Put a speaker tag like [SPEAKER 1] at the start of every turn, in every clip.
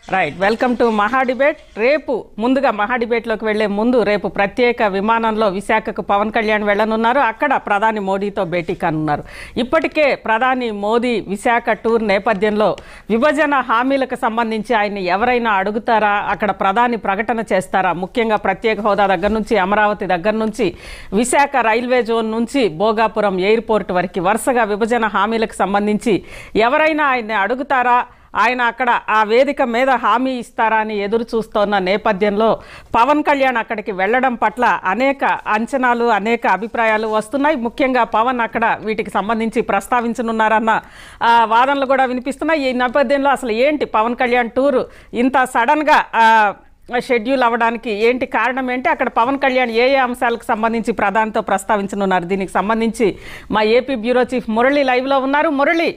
[SPEAKER 1] Right welcome to Maha debate రేపు ముందుగా మహా డిబేట్లోకి వెళ్లే ముందు రేపు ప్రత్యేక విమానంలో విశాఖకు పవన్ కళ్యాణ్ వెళ్లనున్నారు అక్కడ ప్రధాని మోడీతో భేటీ కానున్నారు ఇప్పటికే ప్రధాని మోదీ విశాఖ టూర్ నేపథ్యంలో విభజన హామీలకు సంబంధించి ఆయన్ని ఎవరైనా అడుగుతారా అక్కడ ప్రధాని ప్రకటన చేస్తారా ముఖ్యంగా ప్రత్యేక హోదా దగ్గర నుంచి అమరావతి దగ్గర నుంచి విశాఖ రైల్వే జోన్ నుంచి భోగాపురం ఎయిర్పోర్ట్ వరకు వరుసగా విభజన హామీలకు సంబంధించి ఎవరైనా ఆయన్ని అడుగుతారా ఆయన అక్కడ ఆ వేదిక మీద హామీ ఇస్తారా అని ఎదురు చూస్తోన్న నేపథ్యంలో పవన్ కళ్యాణ్ అక్కడికి వెళ్ళడం పట్ల అనేక అంచనాలు అనేక అభిప్రాయాలు వస్తున్నాయి ముఖ్యంగా పవన్ అక్కడ వీటికి సంబంధించి ప్రస్తావించనున్నారన్న ఆ, వాదనలు కూడా వినిపిస్తున్నాయి ఈ నేపథ్యంలో అసలు ఏంటి పవన్ కళ్యాణ్ టూర్ ఇంత సడన్గా షెడ్యూల్ అవ్వడానికి ఏంటి కారణం ఏంటి అక్కడ పవన్ కళ్యాణ్ ఏ ఏ అంశాలకు సంబంధించి ప్రధానితో ప్రస్తావించనున్నారు దీనికి సంబంధించి మా ఏపీ బ్యూరో చీఫ్ మురళి లైవ్లో ఉన్నారు మురళి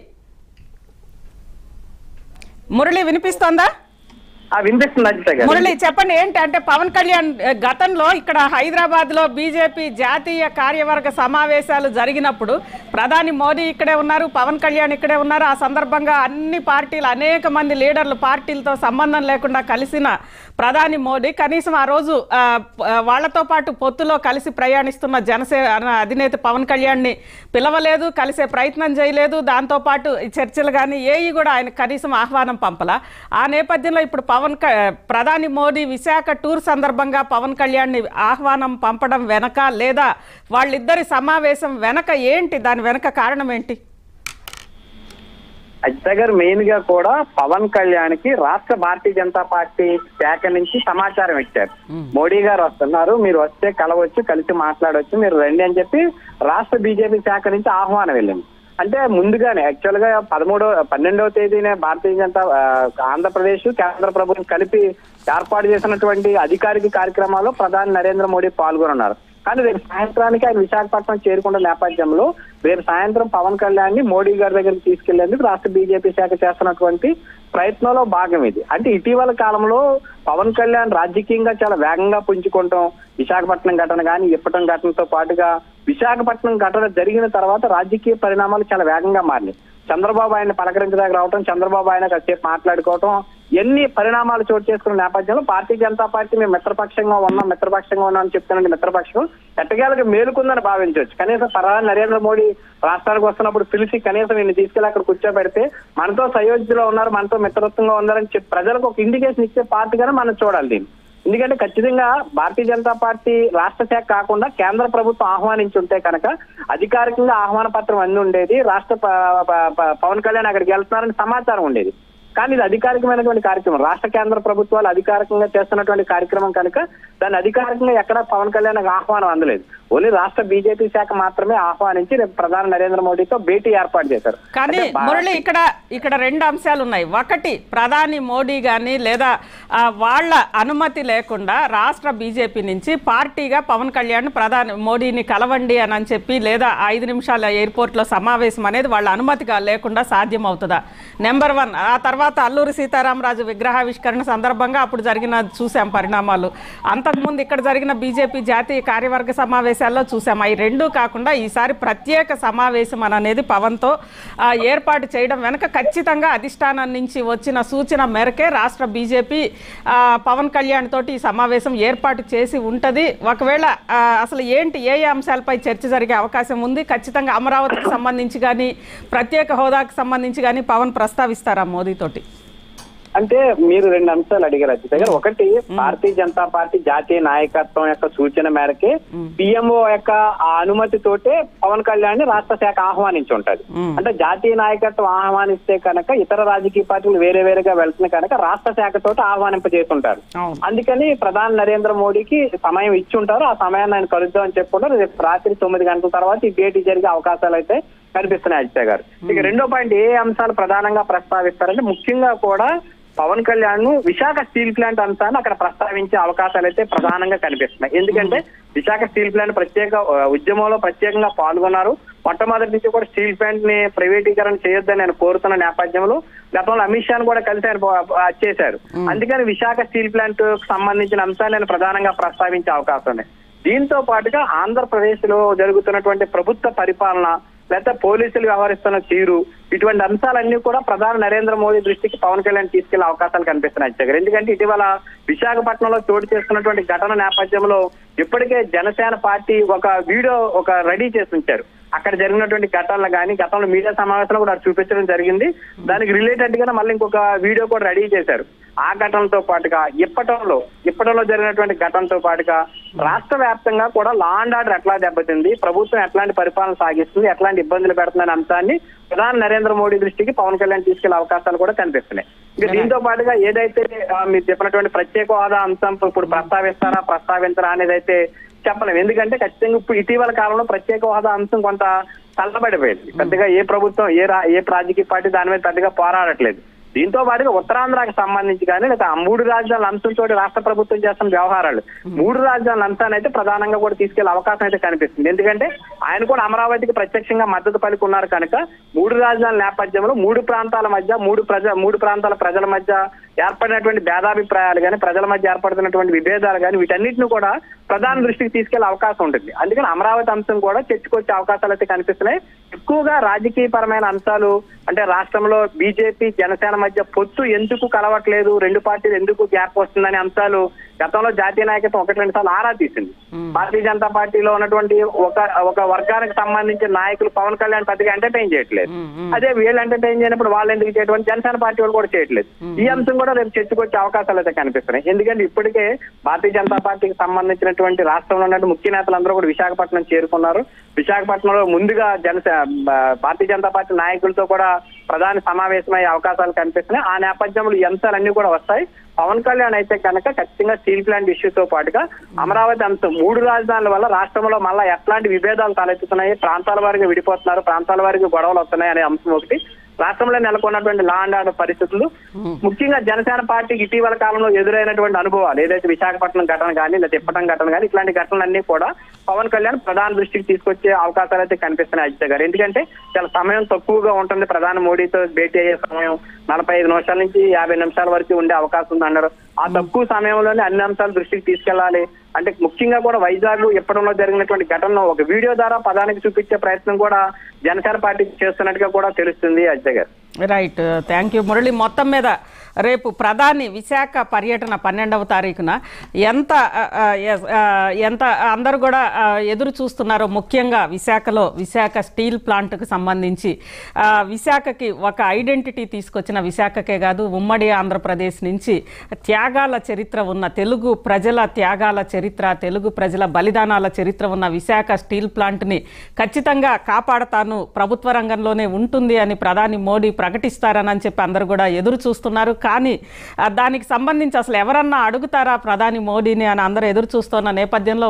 [SPEAKER 1] మురళి వినిపిస్తోందా
[SPEAKER 2] ఆ వినిపిస్తుంది అజిత గారు
[SPEAKER 1] మురళి చెప్పండి ఏంటి అంటే పవన్ కళ్యాణ్ ఆ, గతంలో ఇక్కడ హైదరాబాద్ లో బీజేపీ జాతీయ కార్యవర్గ సమావేశాలు జరిగినప్పుడు ప్రధాని మోదీ ఇక్కడే ఉన్నారు పవన్ కళ్యాణ్ ఇక్కడే ఉన్నారు ఆ సందర్భంగా అన్ని పార్టీలు అనేక మంది లీడర్లు పార్టీలతో సంబంధం లేకుండా కలిసిన ప్రధాని మోదీ కనీసం ఆ రోజు ఆ, ప- ఆ, వాళ్ళతో పాటు పొత్తులో కలిసి ప్రయాణిస్తున్న జనసేన అధినేత పవన్ కళ్యాణ్ని పిలవలేదు కలిసే ప్రయత్నం చేయలేదు దాంతోపాటు ఈ చర్చలు కానీ ఏవి కూడా ఆయన కనీసం ఆహ్వానం పంపలా ఆ నేపథ్యంలో ఇప్పుడు పవన్ క- ప్రధాని మోదీ విశాఖ టూర్ సందర్భంగా పవన్ కళ్యాణ్ని ఆహ్వానం పంపడం వెనక లేదా వాళ్ళిద్దరి సమావేశం వెనక ఏంటి దాని వెనక కారణం ఏంటి
[SPEAKER 2] అజిత గారు మెయిన్ గా కూడా పవన్ కళ్యాణ్ కి రాష్ట్ర భారతీయ జనతా పార్టీ శాఖ నుంచి సమాచారం ఇచ్చారు మోడీ గారు వస్తున్నారు మీరు వస్తే కలవచ్చు కలిసి మాట్లాడవచ్చు మీరు రండి అని చెప్పి రాష్ట్ర బీజేపీ శాఖ నుంచి ఆహ్వానం వెళ్ళింది అంటే ముందుగానే యాక్చువల్ గా పదమూడో పన్నెండవ తేదీనే భారతీయ జనతా ఆ, ఆంధ్రప్రదేశ్ కేంద్ర ప్రభుత్వం కలిపి ఏర్పాటు చేసినటువంటి అధికారిక కార్యక్రమాల్లో ప్రధాని నరేంద్ర మోడీ పాల్గొన్నారు కానీ రేపు సాయంత్రానికి ఆయన విశాఖపట్నం చేరుకున్న నేపథ్యంలో రేపు సాయంత్రం పవన్ కళ్యాణ్ ని మోడీ గారి దగ్గరికి తీసుకెళ్లేందుకు రాష్ట్ర బీజేపీ శాఖ చేస్తున్నటువంటి ప్రయత్నంలో భాగం ఇది అంటే ఇటీవల కాలంలో పవన్ కళ్యాణ్ రాజకీయంగా చాలా వేగంగా పుంజుకుంటాం విశాఖపట్నం ఘటన కానీ ఇప్పటం ఘటనతో పాటుగా విశాఖపట్నం ఘటన జరిగిన తర్వాత రాజకీయ పరిణామాలు చాలా వేగంగా మారినాయి చంద్రబాబు ఆయన పలకరించడానికి రావటం చంద్రబాబు ఆయన కాసేపు మాట్లాడుకోవటం ఎన్ని పరిణామాలు చోటు చేసుకున్న నేపథ్యంలో భారతీయ జనతా పార్టీ మేము మిత్రపక్షంగా ఉన్నాం మిత్రపక్షంగా ఉన్నాం అని చెప్తున్నాండి మిత్రపక్షం ఎట్టగేలకు మేలుకుందని భావించవచ్చు కనీసం ప్రధాని నరేంద్ర మోడీ రాష్ట్రానికి వస్తున్నప్పుడు పిలిచి కనీసం ఈయన తీసుకెళ్లి అక్కడ కూర్చోబెడితే మనతో సయోధ్యలో ఉన్నారు మనతో మిత్రత్వంగా ఉన్నారని చెప్పి ప్రజలకు ఒక ఇండికేషన్ ఇచ్చే పార్టీగానే మనం చూడాలి దీన్ని ఎందుకంటే ఖచ్చితంగా భారతీయ జనతా పార్టీ రాష్ట్ర శాఖ కాకుండా కేంద్ర ప్రభుత్వం ఆహ్వానించి ఉంటే కనుక అధికారికంగా ఆహ్వాన పత్రం అంది ఉండేది రాష్ట్ర ప- ప- ప- పవన్ కళ్యాణ్ అక్కడికి వెళ్తున్నారని సమాచారం ఉండేది కానీ ఇది అధికారికమైనటువంటి కార్యక్రమం రాష్ట్ర కేంద్ర ప్రభుత్వాలు అధికారికంగా చేస్తున్నటువంటి కార్యక్రమం కనుక దాన్ని అధికారికంగా ఎక్కడ పవన్ కళ్యాణ్ ఆహ్వానం అందలేదు ఓన్లీ రాష్ట్ర బీజేపీ శాఖ మాత్రమే ఆహ్వానించి రేపు ప్రధాని నరేంద్ర మోడీతో భేటీ ఏర్పాటు చేశారు
[SPEAKER 1] కానీ
[SPEAKER 2] అంటే భా-
[SPEAKER 1] మురళి ఇక్కడ ఇక్కడ రెండు అంశాలు ఉన్నాయి ఒకటి ప్రధాని మోడీ కానీ లేదా ఆ, వాళ్ళ అనుమతి లేకుండా రాష్ట్ర బీజేపీ నుంచి పార్టీగా పవన్ కళ్యాణ్ ప్రధాని మోడీని కలవండి అని అని చెప్పి లేదా ఐదు నిమిషాల ఎయిర్పోర్ట్లో సమావేశం అనేది వాళ్ళ అనుమతిగా లేకుండా సాధ్యం అవుతుందా నెంబర్ వన్ ఆ తర్వాత అల్లూరి సీతారామరాజు విగ్రహావిష్కరణ సందర్భంగా అప్పుడు జరిగిన చూసాం పరిణామాలు అంతకుముందు ఇక్కడ జరిగిన బీజేపీ జాతీయ కార్యవర్గ సమావేశాల్లో చూసాం అవి రెండూ కాకుండా ఈసారి ప్రత్యేక సమావేశం అని అనేది పవన్తో ఆ, ఏర్పాటు చేయడం వెనక ఖచ్చితంగా అధిష్టానం నుంచి వచ్చిన సూచన మేరకే రాష్ట్ర బీజేపీ ఆ, పవన్ కళ్యాణ్ తోటి ఈ సమావేశం ఏర్పాటు చేసి ఉంటుంది ఒకవేళ ఆ, అసలు ఏంటి ఏ ఏ అంశాలపై చర్చ జరిగే అవకాశం ఉంది ఖచ్చితంగా అమరావతికి సంబంధించి కానీ ప్రత్యేక హోదాకు సంబంధించి కానీ పవన్ ప్రస్తావిస్తారా మోదీతోటి
[SPEAKER 2] అంటే మీరు రెండు అంశాలు అడిగారు అజిత్ గారు ఒకటి భారతీయ జనతా పార్టీ జాతీయ నాయకత్వం యొక్క సూచన మేరకే పిఎంఓ యొక్క ఆ అనుమతితోటే పవన్ కళ్యాణ్ ని రాష్ట్ర శాఖ ఆహ్వానించి ఉంటది
[SPEAKER 1] మ్మ్.
[SPEAKER 2] అంటే జాతీయ నాయకత్వం ఆహ్వానిస్తే కనుక ఇతర రాజకీయ పార్టీలు వేరే వేరేగా వెళ్తున్న కనుక రాష్ట్ర శాఖతో ఆహ్వానింపజేస్తుంటారు
[SPEAKER 1] అవును
[SPEAKER 2] అందుకని ప్రధాని నరేంద్ర మోడీకి సమయం ఇచ్చి ఉంటారు ఆ సమయాన్ని ఆయన కలుద్దాం అని చెప్పుకుంటారు రేపు రాత్రి తొమ్మిది గంటల తర్వాత ఈ భేటీ జరిగే అవకాశాలు అయితే కనిపిస్తున్నాయి అజిత గారు ఇక రెండో పాయింట్ ఏ అంశాలు ప్రధానంగా ప్రస్తావిస్తారంటే ముఖ్యంగా కూడా పవన్ కళ్యాణ్ ను విశాఖ స్టీల్ ప్లాంట్ అంశాన్ని అక్కడ ప్రస్తావించే అవకాశాలు అయితే ప్రధానంగా కనిపిస్తున్నాయి ఎందుకంటే విశాఖ స్టీల్ ప్లాంట్ ప్రత్యేక ఆ, ఉద్యమంలో ప్రత్యేకంగా పాల్గొన్నారు మొట్టమొదటి నుంచి కూడా స్టీల్ ప్లాంట్ ని ప్రైవేటీకరణ చేయొద్దని ఆయన కోరుతున్న నేపథ్యంలో గతంలో అమిత్ షాను కూడా కలిసి ఆయన పో- ఆ, చేశారు అందుకని విశాఖ స్టీల్ ప్లాంట్ కు సంబంధించిన అంశాన్ని ఆయన ప్రధానంగా ప్రస్తావించే అవకాశం ఉంది దీంతో పాటుగా ఆంధ్రప్రదేశ్ లో జరుగుతున్నటువంటి ప్రభుత్వ పరిపాలన లేకపోతే పోలీసులు వ్యవహరిస్తున్న తీరు ఇటువంటి అంశాలన్నీ కూడా ప్రధాని నరేంద్ర మోదీ దృష్టికి పవన్ కళ్యాణ్ తీసుకెళ్లే అవకాశాలు కనిపిస్తున్నాయి జగన్ ఎందుకంటే ఇటీవల విశాఖపట్నంలో చోటు చేసుకున్నటువంటి ఘటన నేపథ్యంలో ఇప్పటికే జనసేన పార్టీ ఒక వీడియో ఒక రెడీ చేసి ఉంచారు అక్కడ జరిగినటువంటి ఘటనలు కానీ గతంలో మీడియా సమావేశంలో కూడా అది చూపించడం జరిగింది దానికి రిలేటెడ్ గా మళ్ళీ ఇంకొక వీడియో కూడా రెడీ చేశారు ఆ ఘటనతో పాటుగా ఇప్పటంలో ఇప్పటంలో జరిగినటువంటి ఘటనతో పాటుగా రాష్ట్ర వ్యాప్తంగా కూడా లా అండ్ ఆర్డర్ ఎట్లా దెబ్బతింది ప్రభుత్వం ఎట్లాంటి పరిపాలన సాగిస్తుంది ఎట్లాంటి ఇబ్బందులు పెడుతుందనే అంశాన్ని ప్రధాని నరేంద్ర మోడీ దృష్టికి పవన్ కళ్యాణ్ తీసుకెళ్లే అవకాశాలు కూడా కనిపిస్తున్నాయి ఇక దీంతో పాటుగా ఏదైతే ఆ, మీరు చెప్పినటువంటి ప్రత్యేక హోదా అంశం ఇప్పుడు ప్రస్తావిస్తారా ప్రస్తావించరా అనేది అయితే చెప్పలేము ఎందుకంటే ఖచ్చితంగా ఇప్పుడు ఇటీవల కాలంలో ప్రత్యేక హోదా అంశం కొంత చల్లబడిపోయింది పెద్దగా ఏ ప్రభుత్వం ఏ రా ఏ రాజకీయ పార్టీ దాని మీద పెద్దగా పోరాడట్లేదు దీంతో పాటుగా ఉత్తరాంధ్రకి సంబంధించి కానీ లేదా ఆ మూడు రాజధానుల అంశంతో రాష్ట్ర ప్రభుత్వం చేస్తున్న వ్యవహారాలు మూడు రాజధానుల అంశాన్ని అయితే ప్రధానంగా కూడా తీసుకెళ్లే అవకాశం అయితే కనిపిస్తుంది ఎందుకంటే ఆయన కూడా అమరావతికి ప్రత్యక్షంగా మద్దతు పలికి ఉన్నారు కనుక మూడు రాజధానుల నేపథ్యంలో మూడు ప్రాంతాల మధ్య మూడు ప్రజ మూడు ప్రాంతాల ప్రజల మధ్య ఏర్పడినటువంటి భేదాభిప్రాయాలు కానీ ప్రజల మధ్య ఏర్పడుతున్నటువంటి విభేదాలు కానీ వీటన్నిటిని కూడా ప్రధాన దృష్టికి తీసుకెళ్లే అవకాశం ఉంటుంది అందుకని అమరావతి అంశం కూడా చర్చకొచ్చే అవకాశాలు అయితే కనిపిస్తున్నాయి ఎక్కువగా రాజకీయపరమైన అంశాలు అంటే రాష్ట్రంలో బీజేపీ జనసేన మధ్య పొత్తు ఎందుకు కలవట్లేదు రెండు పార్టీలు ఎందుకు గ్యాప్ వస్తుందనే అంశాలు గతంలో జాతీయ నాయకత్వం ఒకటి రెండు సార్లు ఆరా తీసింది భారతీయ జనతా పార్టీలో ఉన్నటువంటి ఒక ఒక వర్గానికి సంబంధించిన నాయకులు పవన్ కళ్యాణ్ పెద్దగా ఎంటర్టైన్ చేయట్లేదు అదే వీళ్ళు ఎంటర్టైన్ చేయనప్పుడు వాళ్ళు ఎందుకు చేయడం జనసేన పార్టీ వాళ్ళు కూడా చేయట్లేదు ఈ అంశం కూడా రేపు చర్చకొచ్చే అవకాశాలు అయితే కనిపిస్తున్నాయి ఎందుకంటే ఇప్పటికే భారతీయ జనతా పార్టీకి సంబంధించినటువంటి రాష్ట్రంలో ఉన్నటువంటి ముఖ్య నేతలందరూ కూడా విశాఖపట్నం చేరుకున్నారు విశాఖపట్నంలో ముందుగా జనసే బా- భారతీయ జనతా పార్టీ నాయకులతో కూడా ప్రధాని సమావేశమయ్యే అవకాశాలు కనిపిస్తున్నాయి ఆ నేపథ్యంలో ఈ అంశాలన్నీ కూడా వస్తాయి పవన్ కళ్యాణ్ అయితే కనుక ఖచ్చితంగా స్టీల్ ప్లాంట్ ఇష్యూతో పాటుగా అమరావతి అంశం మూడు రాజధానుల వల్ల రాష్ట్రంలో మళ్ళా ఎట్లాంటి విభేదాలు తలెత్తుతున్నాయి ప్రాంతాల వారిగా విడిపోతున్నారు ప్రాంతాల వారికి గొడవలు వస్తున్నాయి అనే అంశం ఒకటి రాష్ట్రంలో నెలకొన్నటువంటి లా అండ్ ఆర్డర్ పరిస్థితులు ముఖ్యంగా జనసేన పార్టీకి ఇటీవల కాలంలో ఎదురైనటువంటి అనుభవాలు ఏదైతే విశాఖపట్నం ఘటన కానీ లేదా తిప్పటం ఘటన కానీ ఇట్లాంటి ఘటనలన్నీ కూడా పవన్ కళ్యాణ్ ప్రధాన దృష్టికి తీసుకొచ్చే అవకాశాలు అయితే కనిపిస్తున్నాయి అజిత్ గారు ఎందుకంటే చాలా సమయం తక్కువగా ఉంటుంది ప్రధాని మోడీతో భేటీ అయ్యే సమయం నలభై ఐదు నిమిషాల నుంచి యాభై నిమిషాల వరకు ఉండే అవకాశం ఉంది అన్నారు ఆ తక్కువ సమయంలోనే అన్ని అంశాలు దృష్టికి తీసుకెళ్లాలి అంటే ముఖ్యంగా కూడా వైజాగ్ ఇప్పటిలో జరిగినటువంటి ఘటనను ఒక వీడియో ద్వారా పదానికి చూపించే ప్రయత్నం కూడా జనసేన పార్టీ చేస్తున్నట్టుగా కూడా తెలుస్తుంది అజిత్ గారు
[SPEAKER 1] రైట్ థ్యాంక్ యూ మురళి మొత్తం మీద రేపు ప్రధాని విశాఖ పర్యటన పన్నెండవ తారీఖున ఎంత ఆ, ఆ, ఎస్, ఆ, ఎంత అందరూ కూడా ఆ, ఎదురు చూస్తున్నారో ముఖ్యంగా విశాఖలో విశాఖ స్టీల్ ప్లాంట్కు సంబంధించి ఆ, విశాఖకి ఒక ఐడెంటిటీ తీసుకొచ్చిన విశాఖకే కాదు ఉమ్మడి ఆంధ్రప్రదేశ్ నుంచి త్యాగాల చరిత్ర ఉన్న తెలుగు ప్రజల త్యాగాల చరిత్ర తెలుగు ప్రజల బలిదానాల చరిత్ర ఉన్న విశాఖ స్టీల్ ప్లాంట్ని ఖచ్చితంగా కాపాడతాను ప్రభుత్వ రంగంలోనే ఉంటుంది అని ప్రధాని మోడీ ప్రకటిస్తారని చెప్పి అందరూ కూడా ఎదురు చూస్తున్నారు కానీ ఆ, దానికి సంబంధించి అసలు ఎవరన్నా అడుగుతారా ప్రధాని మోడీని అని అందరూ ఎదురు చూస్తున్న నేపథ్యంలో